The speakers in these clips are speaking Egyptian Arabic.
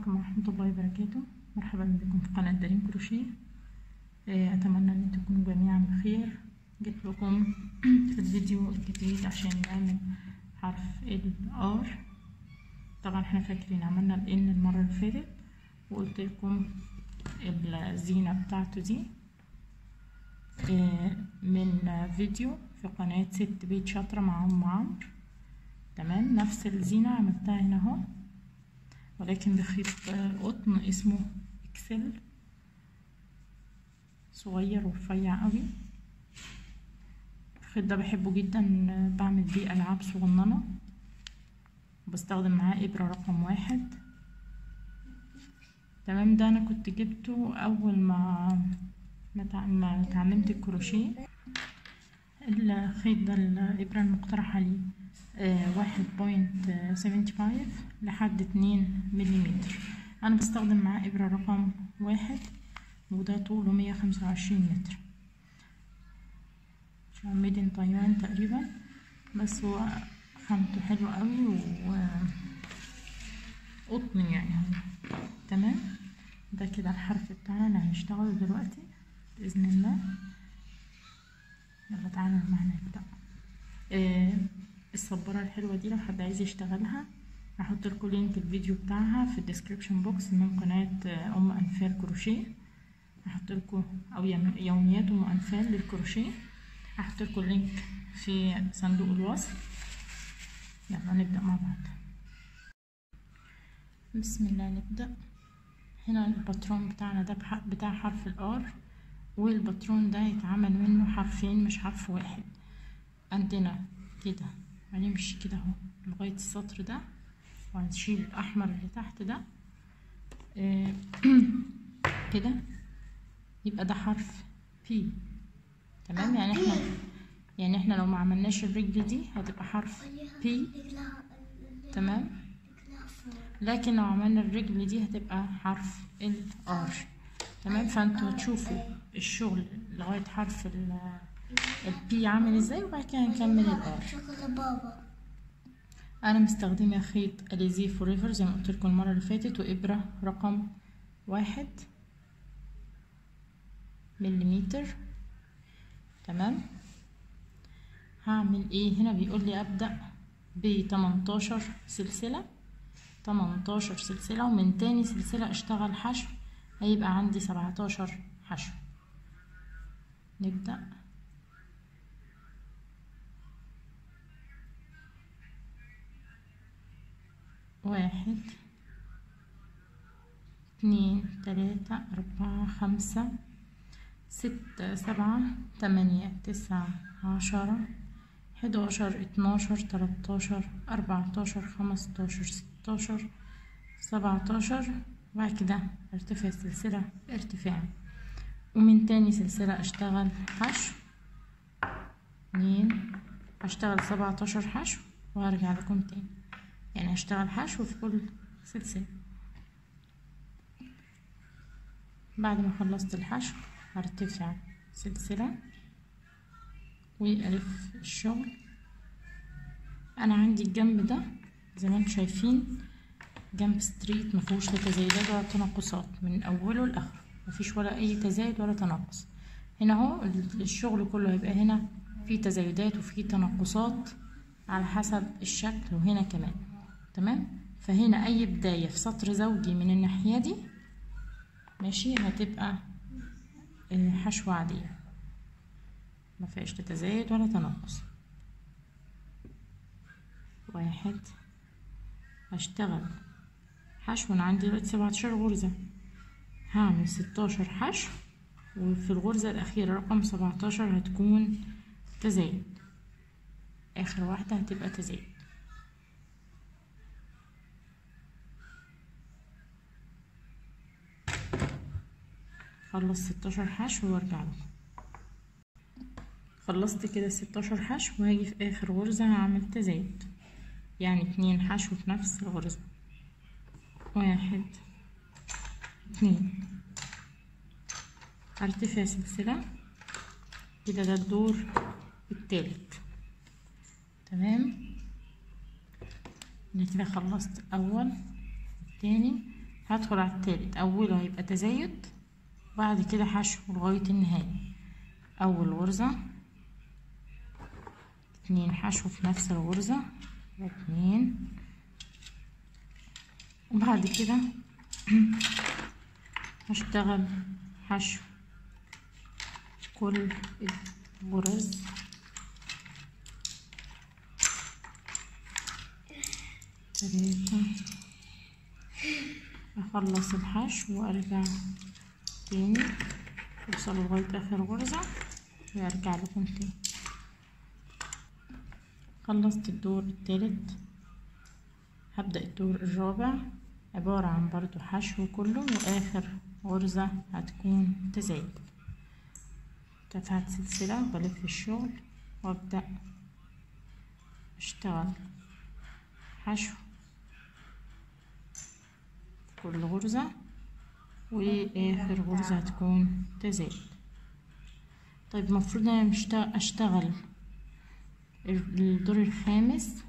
عليكم ورحمة الله وبركاته مرحبا بكم في قناة دارين كروشيه آه، أتمنى أن تكونوا جميعا بخير جيت لكم في الفيديو الجديد عشان نعمل حرف ال R طبعا احنا فاكرين عملنا ال N المرة اللي فاتت وقلت لكم الزينة بتاعته دي آه، من فيديو في قناة ست بيت شاطرة مع أم عمرو تمام نفس الزينة عملتها هنا اهو ولكن بخيط قطن اسمه اكسل صغير ورفيع قوي الخيط ده بحبه جدا بعمل بيه العاب صغننه بستخدم معاه ابره رقم واحد تمام ده انا كنت جبته اول ما ما اتعلمت الكروشيه الخيط ده الابره المقترحه لي واحد بوينت سفنتي فايف لحد اتنين مليمتر انا بستخدم معاه ابرة رقم واحد وده طوله مية خمسة وعشرين متر ميد ان تايوان تقريبا بس هو خامته حلوة قوي و قطن يعني هو تمام ده كده الحرف بتاعنا اللي هنشتغله دلوقتي بإذن الله يلا تعالى معنا نبدأ آه الصبارة الحلوة دي لو حد عايز يشتغلها هحط لكم لينك الفيديو بتاعها في الديسكريبشن بوكس من قناة ام انفال كروشيه هحط لكم او يوميات ام انفال للكروشيه هحط لكم اللينك في صندوق الوصف يلا نبدأ مع بعض بسم الله نبدأ هنا الباترون بتاعنا ده بتاع حرف الار والباترون ده يتعمل منه حرفين مش حرف واحد عندنا كده هنمشي كده اهو لغاية السطر ده وهنشيل الأحمر اللي تحت ده آه كده يبقى ده حرف بي تمام يعني احنا يعني احنا لو ما عملناش الرجل دي هتبقى حرف بي تمام لكن لو عملنا الرجل دي هتبقى حرف الار تمام فانتوا تشوفوا الشغل لغاية حرف ال البي عامل ازاي وبعد كده هنكمل الار انا مستخدمه خيط اليزي فوريفر زي ما قلت لكم المره اللي فاتت وابره رقم واحد مليمتر تمام هعمل ايه هنا بيقول لي ابدا ب 18 سلسله 18 سلسله ومن تاني سلسله اشتغل حشو هيبقى عندي 17 حشو نبدا واحد اتنين تلاتة أربعة خمسة ستة سبعة تمانية تسعة عشرة حداشر اتناشر تلاتاشر أربعتاشر خمستاشر ستاشر سبعتاشر وبعد كده ارتفع سلسلة ارتفاع ومن تاني سلسلة اشتغل حشو اتنين اشتغل سبعتاشر حشو وهرجع لكم تاني يعني هشتغل حشو في كل سلسلة بعد ما خلصت الحشو هرتفع سلسلة وألف الشغل أنا عندي الجنب ده زي ما انتم شايفين جنب ستريت مفيهوش لا تزايدات ولا تناقصات من أوله لآخره مفيش ولا أي تزايد ولا تناقص هنا اهو الشغل كله هيبقى هنا في تزايدات وفي تناقصات على حسب الشكل وهنا كمان تمام فهنا اي بداية في سطر زوجي من الناحية دي ماشي هتبقى حشوة عادية ما فيهاش تزايد ولا تناقص واحد هشتغل حشو انا عندي دلوقتي سبعتاشر غرزة هعمل ستاشر حشو وفي الغرزة الأخيرة رقم سبعتاشر هتكون تزايد آخر واحدة هتبقى تزايد خلص ستاشر حشو وارجع لكم خلصت كده ستاشر حشو وهاجي في اخر غرزة هعمل تزايد يعني اتنين حشو في نفس الغرزة واحد اتنين ارتفع سلسلة كده ده الدور التالت تمام انا كده خلصت اول التاني هدخل على التالت اوله هيبقى تزايد بعد كده حشو لغاية النهاية اول غرزة اتنين حشو في نفس الغرزة اتنين وبعد كده هشتغل حشو كل الغرز تلاتة اخلص الحشو وارجع تاني اوصل لغاية اخر غرزة وارجع لكم تاني خلصت الدور التالت هبدأ الدور الرابع عبارة عن برضو حشو كله واخر غرزة هتكون تزايد ارتفعت سلسلة بلف الشغل وابدأ اشتغل حشو كل غرزة واخر غرزة هتكون تزايد طيب المفروض انا مش اشتغل الدور الخامس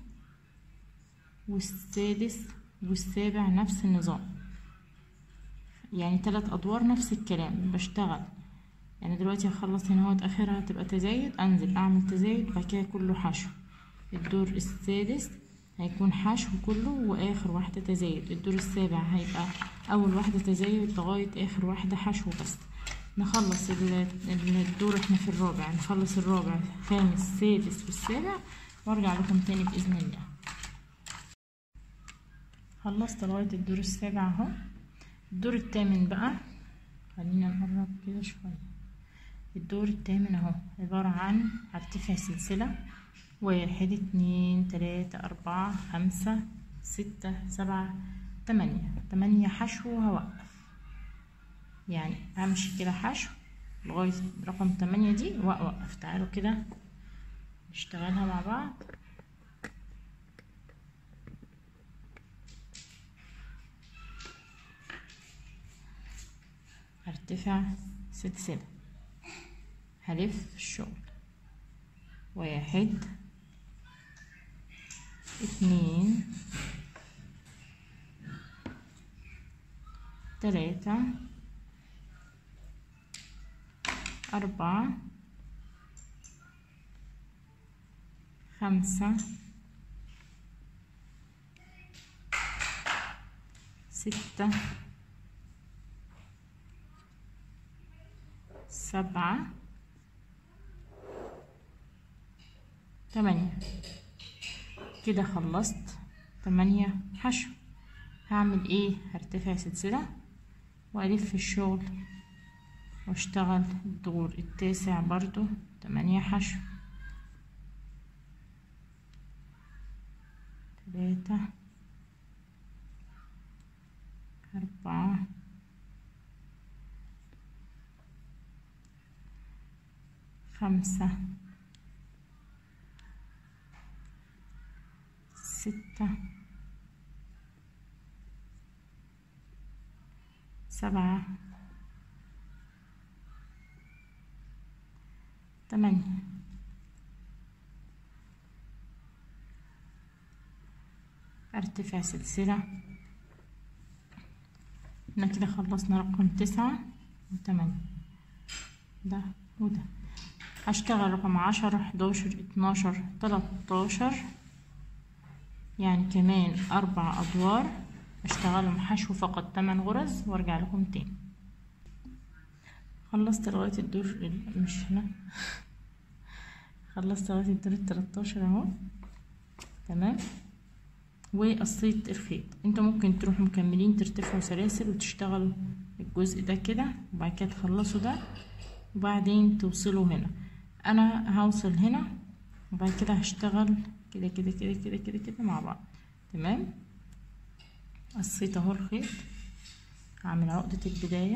والسادس والسابع نفس النظام يعني تلات ادوار نفس الكلام بشتغل يعني دلوقتي هخلص هنا اهوت اخرها هتبقى تزايد انزل اعمل تزايد بعد كده كله حشو الدور السادس هيكون حشو كله واخر واحدة تزايد الدور السابع هيبقى اول واحدة تزايد لغاية اخر واحدة حشو بس نخلص الدور احنا في الرابع نخلص الرابع خامس سادس والسابع وارجع لكم تاني باذن الله خلصت لغاية الدور السابع اهو الدور الثامن بقى خلينا نقرب كده شوية الدور الثامن اهو عبارة عن هرتفع سلسلة واحد اتنين تلاتة أربعة خمسة ستة سبعة تمانية تمانية حشو هوقف يعني همشي كده حشو لغاية رقم تمانية دي وأوقف تعالوا كده نشتغلها مع بعض هرتفع سلسلة هلف الشغل واحد اتنين تلاتة أربعة خمسة ستة سبعة تمانية كده خلصت تمانية حشو هعمل ايه هرتفع سلسلة والف الشغل واشتغل الدور التاسع برضو تمانية حشو تلاتة أربعة خمسة ستة سبعة تمانية ارتفع سلسلة احنا كده خلصنا رقم تسعة وتمانية ده وده هشتغل رقم عشرة حداشر اتناشر تلاتاشر يعني كمان اربع ادوار اشتغلهم حشو فقط تمن غرز وارجع لكم تاني خلصت لغاية الدور مش هنا خلصت لغاية الدور التلاتاشر اهو تمام وقصيت الخيط انتوا ممكن تروحوا مكملين ترتفعوا سلاسل وتشتغلوا الجزء ده كده وبعد كده تخلصوا ده وبعدين توصلوا هنا انا هوصل هنا وبعد كده هشتغل كده كده كده كده كده كده مع بعض تمام قصيت اهو الخيط هعمل عقدة البداية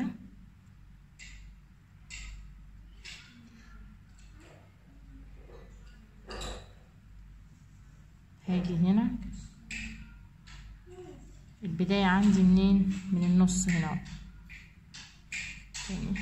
هاجي هنا البداية عندي منين من النص هنا تاني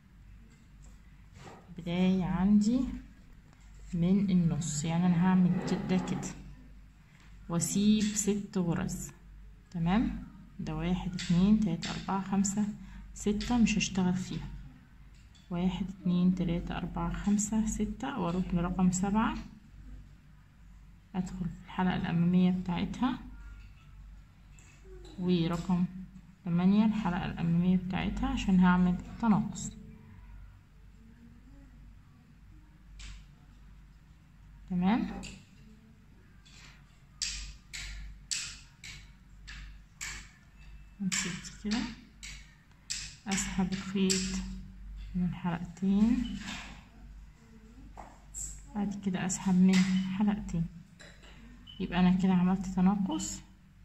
البداية عندي من النص يعني انا هعمل ده كده واسيب ست غرز تمام ده واحد اتنين تلاتة أربعة خمسة ستة مش هشتغل فيها واحد اتنين تلاتة أربعة خمسة ستة وأروح لرقم سبعة أدخل في الحلقة الأمامية بتاعتها ورقم تمانية الحلقة الأمامية بتاعتها عشان هعمل تناقص تمام نسيت كده اسحب الخيط من الحلقتين بعد كده اسحب من حلقتين يبقى انا كده عملت تناقص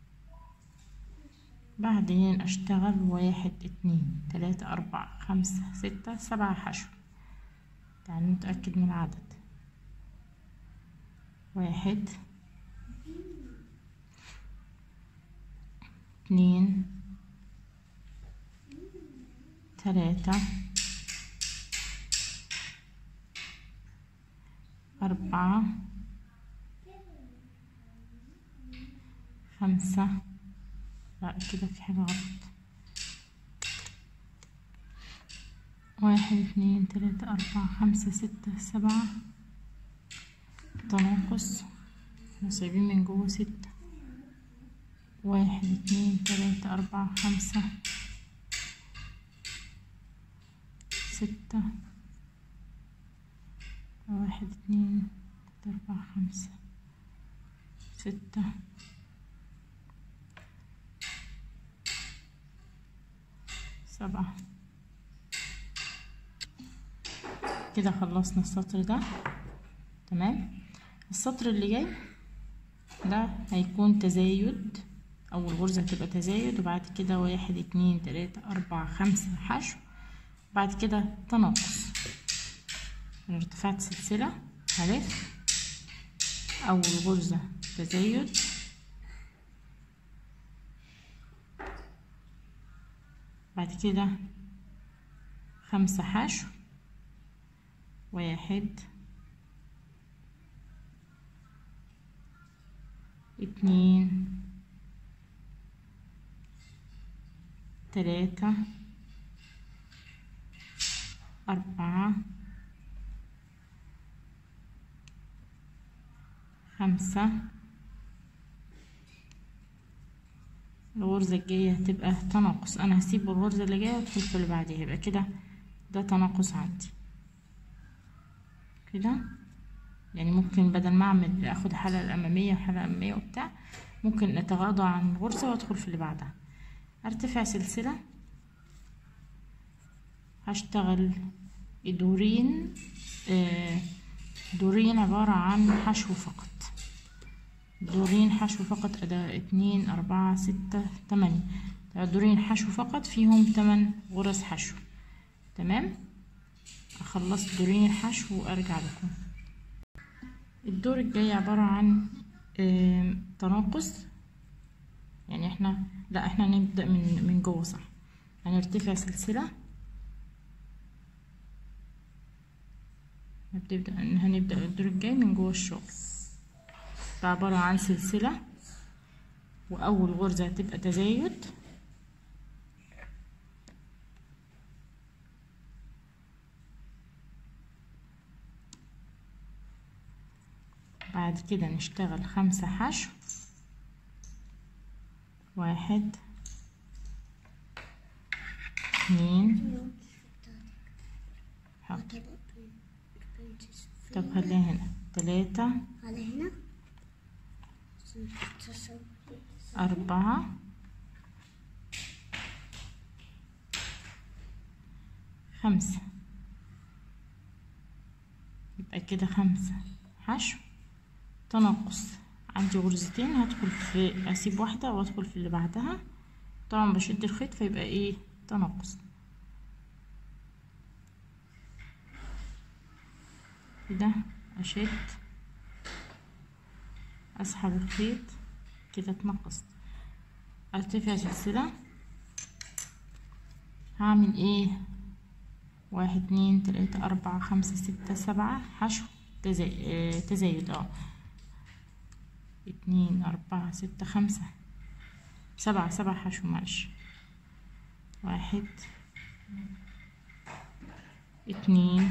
بعدين اشتغل واحد اتنين تلاتة اربعة خمسة ستة سبعة حشو تعالوا نتأكد من العدد واحد اتنين تلاتة أربعة خمسة لا كده في حاجة غلط واحد اتنين تلاتة أربعة خمسة ستة سبعة تناقص احنا سايبين من جوه ستة واحد اتنين تلاتة أربعة خمسة ستة واحد اتنين تلاتة أربعة خمسة ستة سبعة كده خلصنا السطر ده تمام السطر اللي جاي ده هيكون تزايد اول غرزة هتبقى تزايد وبعد كده واحد اتنين تلاتة اربعة خمسة حشو بعد كده تناقص من ارتفاع سلسلة هلف اول غرزة تزايد بعد كده خمسة حشو واحد اتنين تلاتة أربعة خمسة الغرزة الجاية هتبقى تناقص أنا هسيب الغرزة اللي جاية وأدخل في اللي بعديها يبقى كده ده تناقص عندي كده يعني ممكن بدل ما اعمل اخد الحلقة الامامية والحلقة الامامية وبتاع ممكن اتغاضى عن الغرزة وادخل في اللي بعدها ارتفع سلسلة هشتغل دورين آه دورين عبارة عن حشو فقط دورين حشو فقط أداة اتنين أربعة ستة تمانية دورين حشو فقط فيهم تمن غرز حشو تمام أخلص دورين الحشو وأرجع لكم الدور الجاي عبارة عن تناقص يعني احنا لا احنا نبدأ من من جوه صح هنرتفع سلسلة هنبدأ هنبدأ الدور الجاي من جوه الشغل ده عبارة عن سلسلة وأول غرزة هتبقى تزايد بعد كده نشتغل خمسة حشو واحد اتنين حاضر طب خليها هنا تلاتة على هنا أربعة خمسة يبقى كده خمسة حشو تناقص عندي غرزتين هدخل في اسيب واحدة وادخل في اللي بعدها طبعا بشد الخيط فيبقى ايه تناقص كده اشد اسحب الخيط كده اتنقص ارتفع سلسلة هعمل ايه واحد اتنين تلاتة اربعة خمسة ستة سبعة حشو تزايد تزايد اه اتنين أربعة ستة خمسة سبعة سبعة حشو معلش واحد اتنين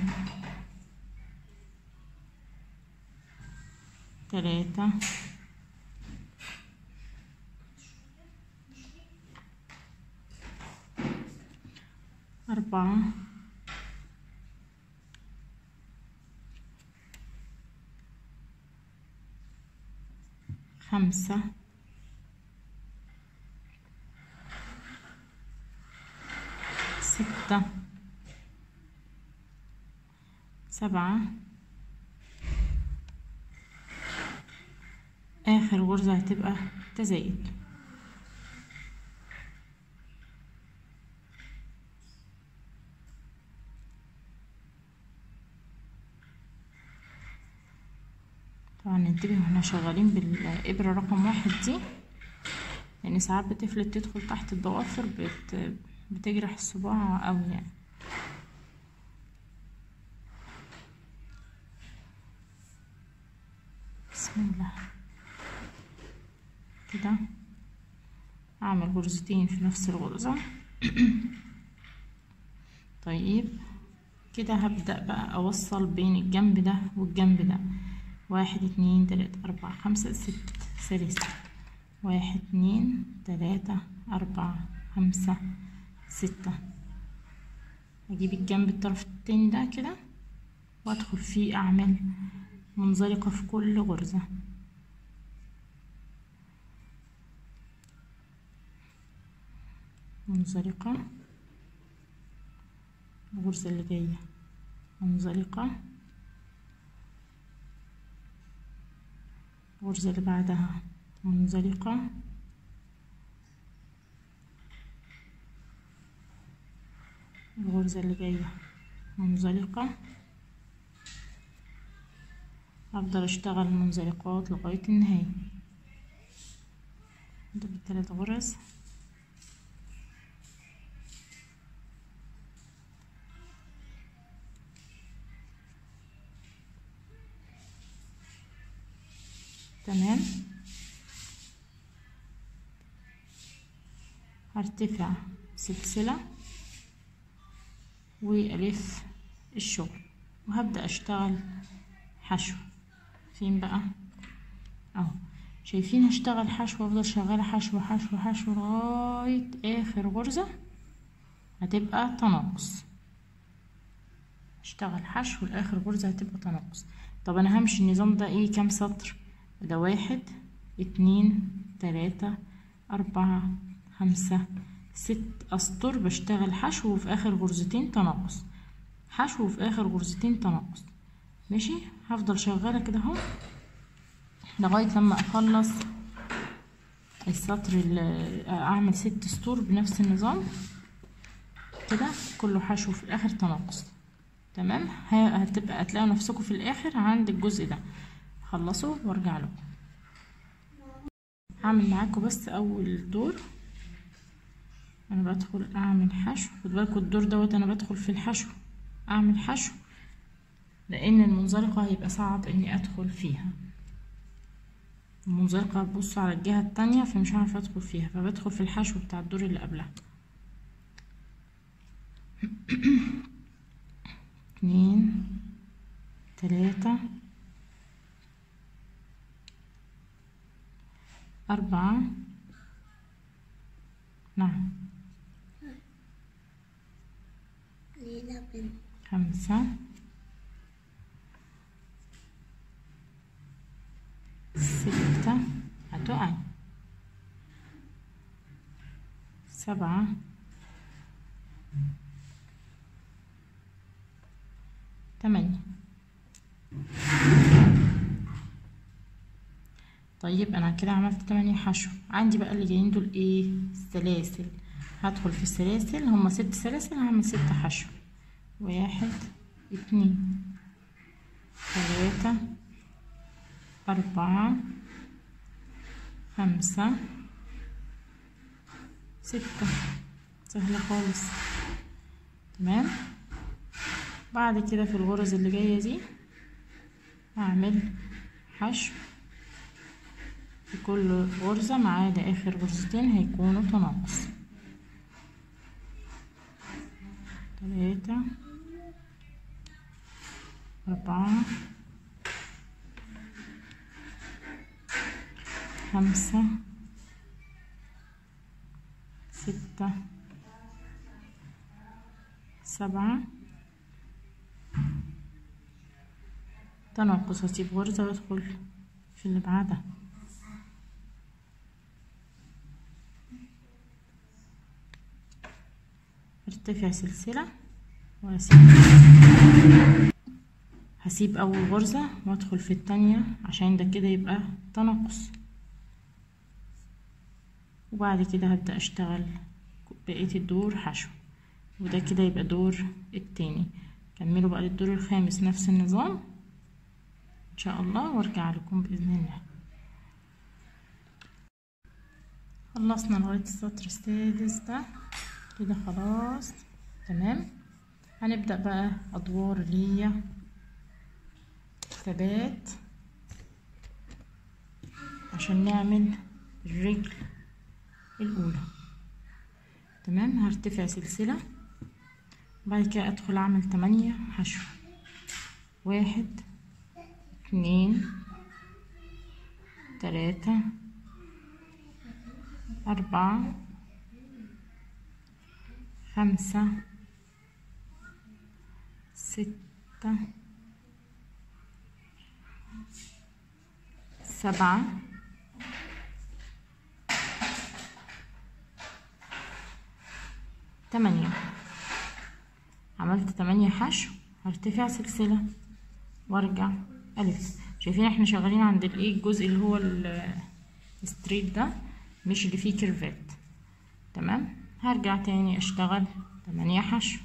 تلاتة أربعة خمسة ستة سبعة آخر غرزة هتبقى تزايد طبعا ننتبه واحنا شغالين بالإبرة رقم واحد دي يعني ساعات بتفلت تدخل تحت الضوافر بت... بتجرح الصباع أوي يعني بسم الله كده اعمل غرزتين في نفس الغرزة طيب كده هبدأ بقى اوصل بين الجنب ده والجنب ده واحد اتنين تلاتة اربعة خمسة ست سلاسل واحد اتنين تلاتة اربعة خمسة ستة اجيب الجنب الطرف التاني ده كده وادخل فيه اعمل منزلقة في كل غرزة منزلقة الغرزة اللي جاية منزلقة الغرزة اللي بعدها منزلقة الغرزة اللي جاية منزلقة هفضل اشتغل منزلقات لغاية النهاية ده بالتلات غرز تمام هرتفع سلسلة والف الشغل وهبدأ اشتغل حشو فين بقى اهو شايفين هشتغل حشو افضل شغالة حشو حشو حشو لغاية اخر غرزة هتبقى تناقص اشتغل حشو لاخر غرزة هتبقى تناقص طب انا همشي النظام ده ايه كام سطر ده واحد اتنين تلاتة اربعة خمسة ست اسطر بشتغل حشو وفي اخر غرزتين تناقص حشو وفي اخر غرزتين تناقص ماشي هفضل شغالة كده اهو لغاية لما اخلص السطر اللي اعمل ست سطور بنفس النظام كده كله حشو في الاخر تناقص تمام هتبقى هتلاقوا نفسكم في الاخر عند الجزء ده خلصوا وارجع لكم هعمل معاكم بس اول دور انا بدخل اعمل حشو خد بالكم الدور دوت انا بدخل في الحشو اعمل حشو لان المنزلقه هيبقى صعب اني ادخل فيها المنزلقه بصوا على الجهه التانية فمش عارفه ادخل فيها فبدخل في الحشو بتاع الدور اللي قبلها اتنين تلاتة أربعة نعم ليلى بنت خمسة ستة هتقعي سبعة تمانية طيب انا كده عملت تمانية حشو عندي بقى اللي جايين دول ايه السلاسل هدخل في السلاسل هما ست سلاسل هعمل ست حشو واحد اتنين تلاتة أربعة خمسة ستة سهلة خالص تمام بعد كده في الغرز اللي جاية دي هعمل حشو في كل غرزة ما عدا آخر غرزتين هيكونوا تناقص تلاتة أربعة خمسة ستة سبعة تناقص هسيب غرزة وادخل في اللي بعدها ارتفع سلسلة واسيب هسيب اول غرزة وادخل في التانية عشان ده كده يبقى تناقص وبعد كده هبدأ اشتغل بقية الدور حشو وده كده يبقى دور التاني كملوا بقى للدور الخامس نفس النظام ان شاء الله وارجع لكم باذن الله خلصنا لغايه السطر السادس ده كده خلاص تمام هنبدا بقى ادوار اللي هي ثبات عشان نعمل الرجل الاولى تمام هرتفع سلسله بعد كده ادخل اعمل تمانية حشو واحد اتنين تلاتة أربعة خمسة ستة سبعة تمانية عملت تمانية حشو هرتفع سلسلة وارجع ألف شايفين احنا شغالين عند الايه الجزء اللي هو الستريت ده مش اللي فيه كيرفات تمام هرجع تاني اشتغل تمانية حشو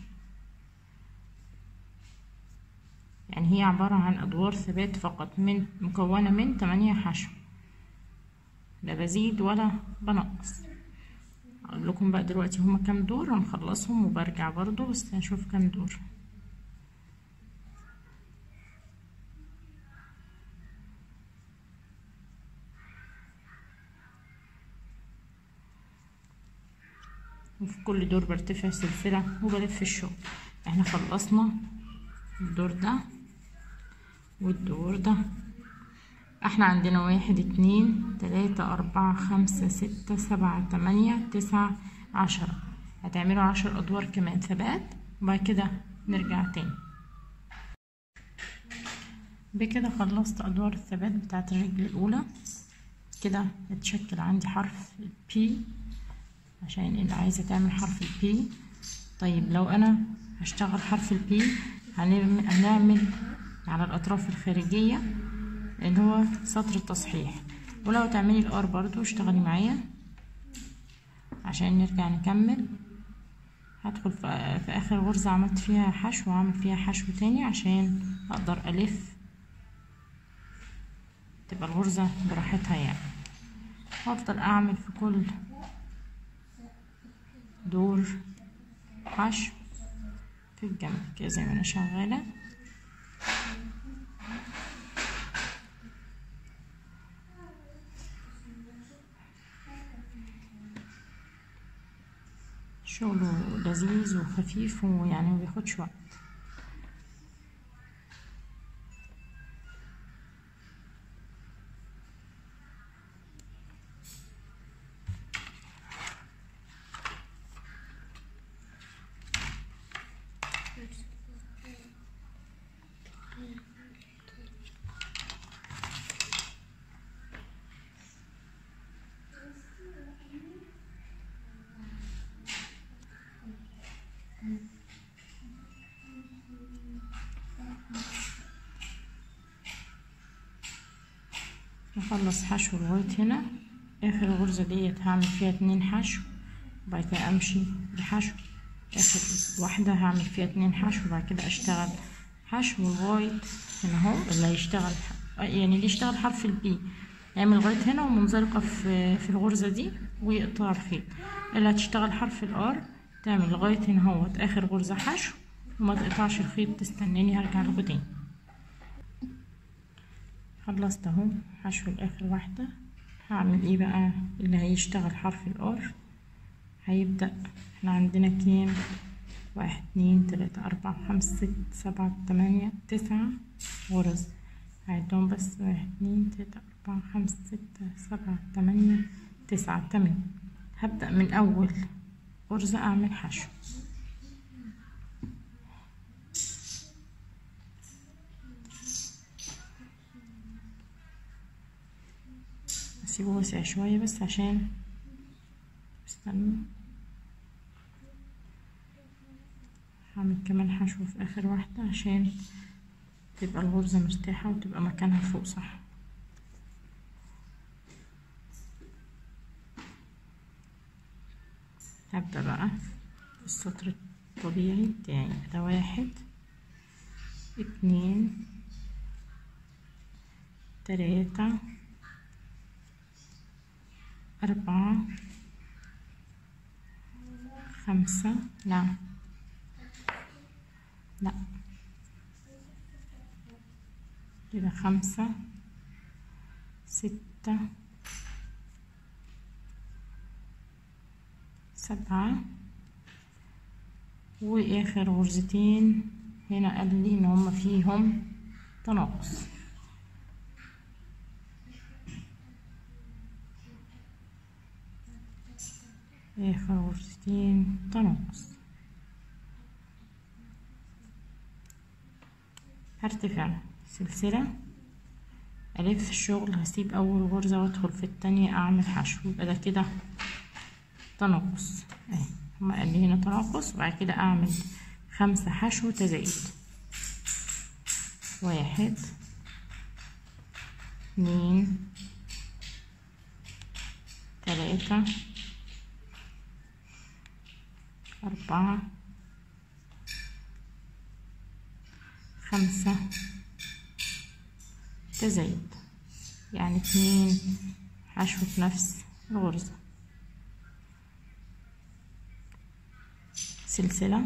يعني هي عبارة عن أدوار ثبات فقط من مكونة من تمانية حشو لا بزيد ولا بنقص اقول لكم بقى دلوقتي هما كام دور هنخلصهم وبرجع برضو بس هنشوف كام دور وفي كل دور برتفع سلسلة وبلف الشغل احنا خلصنا الدور ده والدور ده احنا عندنا واحد اتنين تلاتة اربعة خمسة ستة سبعة تمانية تسعة عشرة هتعملوا عشر ادوار كمان ثبات وبعد كده نرجع تاني بكده خلصت ادوار الثبات بتاعت الرجل الاولى كده اتشكل عندي حرف بي عشان اللي عايزة تعمل حرف البي طيب لو انا هشتغل حرف البي هنعمل, هنعمل على الاطراف الخارجية اللي هو سطر التصحيح ولو تعملي الار برضو اشتغلي معايا عشان نرجع نكمل هدخل في اخر غرزة عملت فيها حشو واعمل فيها حشو تاني عشان اقدر الف تبقى الغرزة براحتها يعني وافضل اعمل في كل دور حشو في الجنب كده زي ما انا شغالة شغله لذيذ وخفيف ويعني مبياخدش وقت نخلص حشو لغاية هنا اخر غرزة ديت هعمل فيها اتنين حشو وبعد كده امشي بحشو اخر واحدة هعمل فيها اتنين حشو وبعد كده اشتغل حشو لغاية هنا اهو اللي هيشتغل يعني اللي يشتغل حرف البي يعمل لغاية هنا ومنزلقة في في الغرزة دي ويقطع الخيط اللي هتشتغل حرف الار تعمل لغاية هنا اهوت اخر غرزة حشو وما تقطعش الخيط تستناني هرجع لكم تاني خلصت اهو حشو لاخر واحدة هعمل ايه بقى اللي هيشتغل حرف الار هيبدأ احنا عندنا كام واحد اتنين تلاتة أربعة خمسة ستة سبعة تمانية تسعة غرز هعدهم بس واحد اتنين تلاتة أربعة خمسة ستة سبعة تمانية تسعة تمام هبدأ من أول غرزة أعمل حشو اسيبه واسع شوية بس عشان استنى هعمل كمان حشو في اخر واحدة عشان تبقى الغرزة مرتاحة وتبقى مكانها فوق صح هبدأ بقى في السطر الطبيعي بتاعي ده واحد اتنين تلاتة أربعة خمسة لا لا كده خمسة ستة سبعة وآخر غرزتين هنا قال لي إن هما فيهم تناقص آخر غرزتين تناقص هرتفع سلسلة ألف الشغل هسيب أول غرزة وأدخل في التانية أعمل حشو يبقى ده كده تناقص أهي هما قال لي هنا تناقص وبعد كده أعمل خمسة حشو تزايد واحد اتنين تلاتة أربعة خمسة تزايد يعني اتنين حشو في نفس الغرزة سلسلة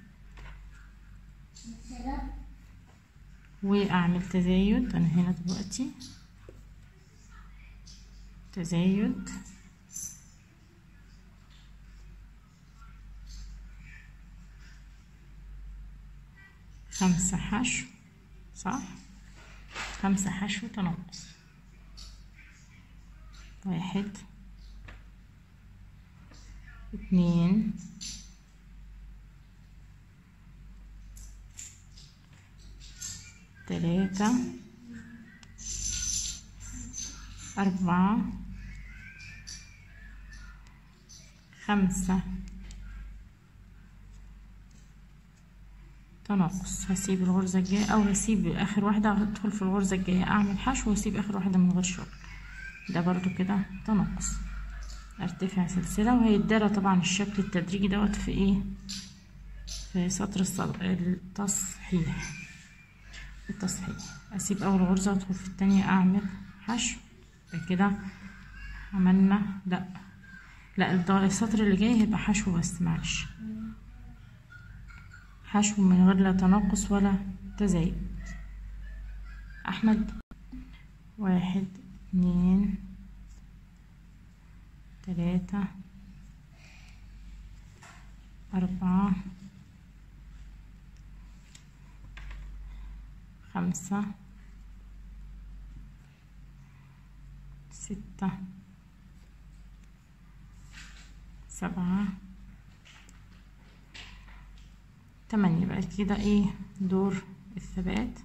وأعمل تزايد أنا هنا دلوقتي تزايد خمسة حشو صح خمسة حشو تنقص واحد اتنين تلاتة أربعة خمسة تناقص هسيب الغرزة الجاية أو هسيب آخر واحدة هدخل في الغرزة الجاية أعمل حشو وأسيب آخر واحدة من غير شغل ده برضو كده تناقص ارتفع سلسلة وهيتدارى طبعا الشكل التدريجي دوت في ايه في سطر الصل- التصحيح التصحيح اسيب اول غرزة وادخل في التانية اعمل حشو يبقى كده عملنا لا لا الض- السطر اللي جاي هيبقى حشو بس معلش حشو من غير لا تناقص ولا تزايد احمد واحد اتنين تلاتة أربعة خمسة ستة سبعة تمانية بقى كده ايه دور الثبات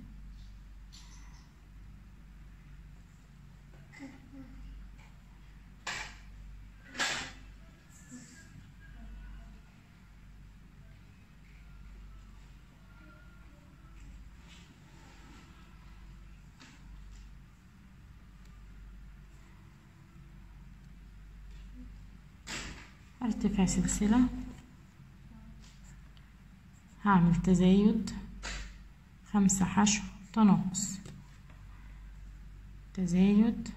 ارتفع سلسلة هعمل تزايد خمسة حشو تناقص تزايد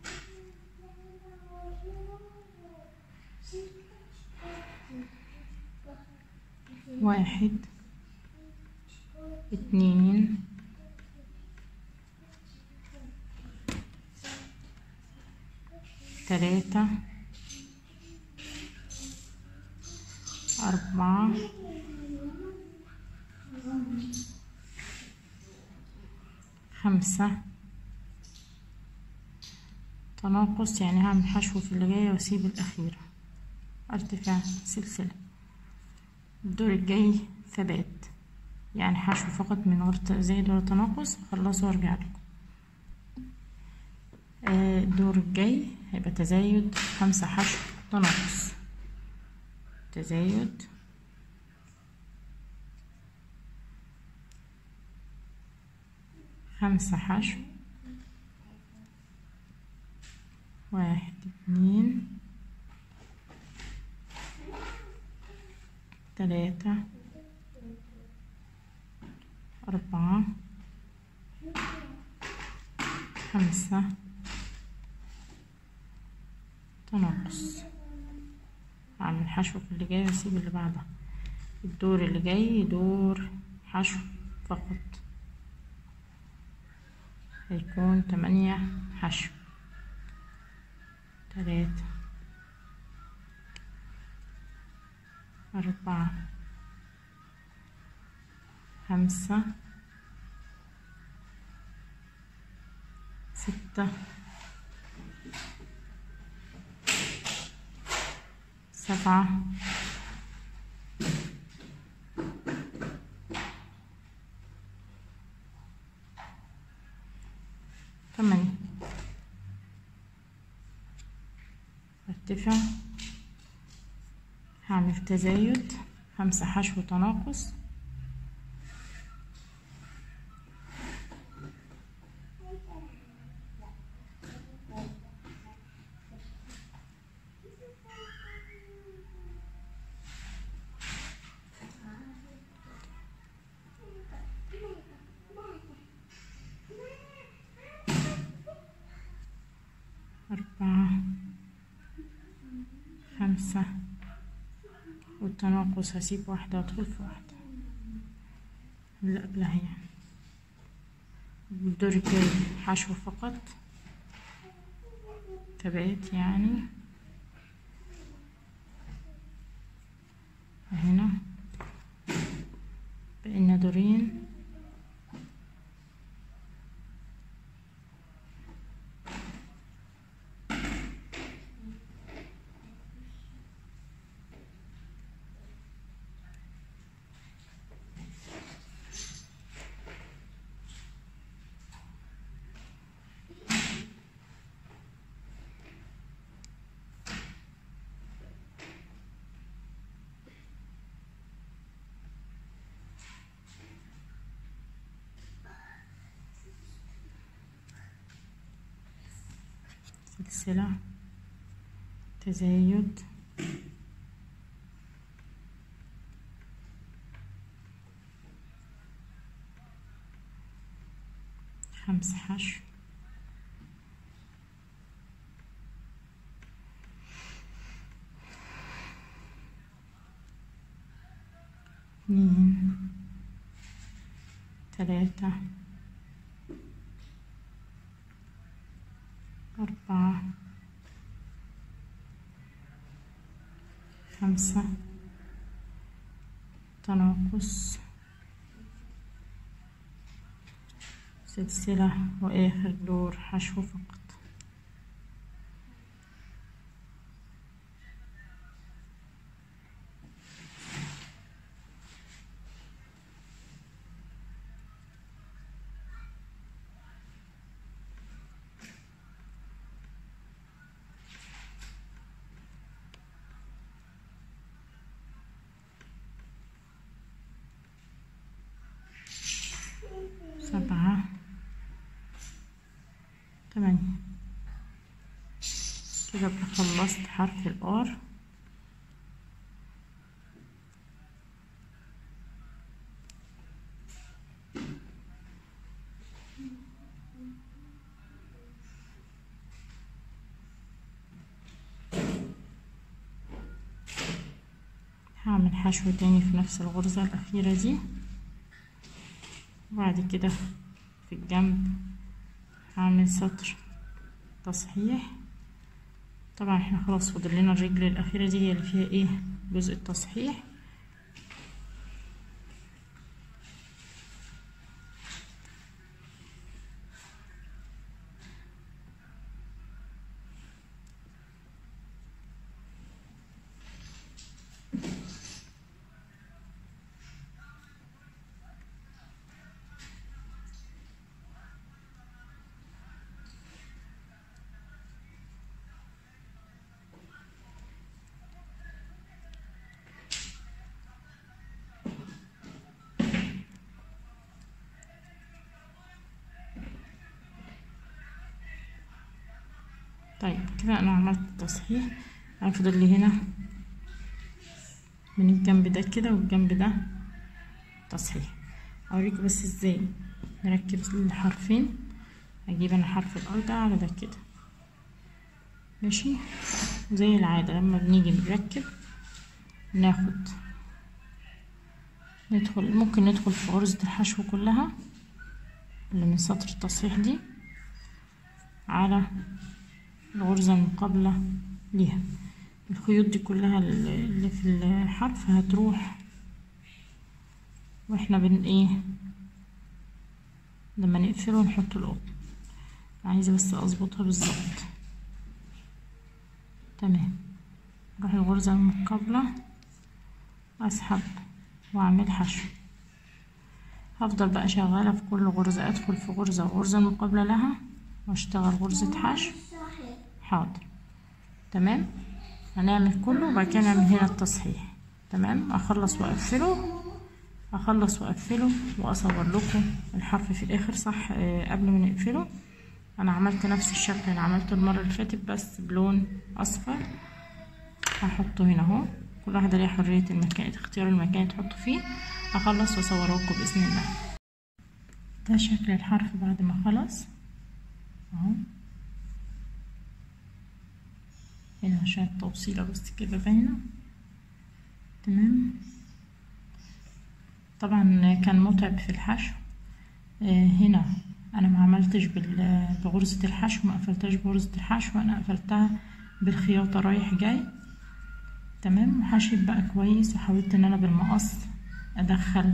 واحد اتنين تلاتة أربعة خمسة تناقص يعني هعمل حشو في اللي جاية واسيب الأخيرة ارتفاع سلسلة الدور الجاي ثبات يعني حشو فقط من غير زايد ولا تناقص اخلصه وارجع لكم آه، الدور الجاي هيبقى تزايد خمسة حشو تناقص تزايد خمسة حشو واحد اتنين تلاتة أربعة خمسة تناقص أعمل حشو في اللي جاي وأسيب اللي بعدها الدور اللي جاي دور حشو فقط هيكون تمانية حشو تلاتة أربعة خمسة ستة سبعة ثمانية ارتفع هعمل تزايد خمسة حشو تناقص أربعة خمسة والتناقص هسيب واحدة وأدخل في واحدة اللي قبلها يعني الدور الجاي حشو فقط ثبات يعني هنا بقينا دورين سلسلة تزايد خمس حشو اثنين ثلاثة أربعة خمسة تناقص سلسلة وآخر دور حشو فقط سبعة تمانية كده ابقى خلصت حرف الآر هعمل حشو تاني في نفس الغرزة الأخيرة دي وبعد كده في الجنب هعمل سطر تصحيح طبعا احنا خلاص فاضل لنا الرجل الاخيره دي هي اللي فيها ايه جزء التصحيح طيب كده انا عملت التصحيح انا فاضل لي هنا من الجنب ده كده والجنب ده تصحيح اوريكم بس ازاي نركب الحرفين اجيب انا حرف الار ده على ده كده ماشي زي العادة لما بنيجي نركب ناخد ندخل ممكن ندخل في غرزة الحشو كلها اللي من سطر التصحيح دي على الغرزة المقابلة ليها الخيوط دي كلها اللي في الحرف هتروح واحنا بن ايه لما نقفله نحط القطن عايزة بس اظبطها بالظبط تمام اروح الغرزة المقابلة اسحب واعمل حشو هفضل بقى شغالة في كل غرزة ادخل في غرزة وغرزة المقابلة لها واشتغل غرزة حشو حاضر تمام هنعمل كله وبعد كده نعمل هنا التصحيح تمام اخلص واقفله اخلص واقفله واصور لكم الحرف في الاخر صح آه قبل ما نقفله انا عملت نفس الشكل اللي عملته المره اللي فاتت بس بلون اصفر هحطه هنا اهو كل واحده ليها حريه المكان اختيار المكان تحطه فيه اخلص واصوره لكم باذن الله ده شكل الحرف بعد ما خلص اهو هنا عشان التوصيلة بس كده باينة تمام طبعا كان متعب في الحشو آه هنا انا ما عملتش بغرزة الحشو ما قفلتهاش بغرزة الحشو انا قفلتها بالخياطة رايح جاي تمام وحشيت بقى كويس وحاولت ان انا بالمقص ادخل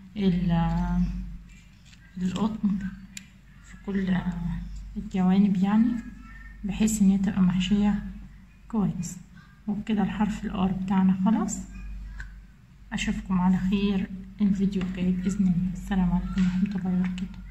القطن في كل الجوانب يعني بحيث ان هي تبقى محشية كويس وبكده الحرف الار بتاعنا خلاص اشوفكم على خير الفيديو الجاي باذن الله السلام عليكم ورحمه الله وبركاته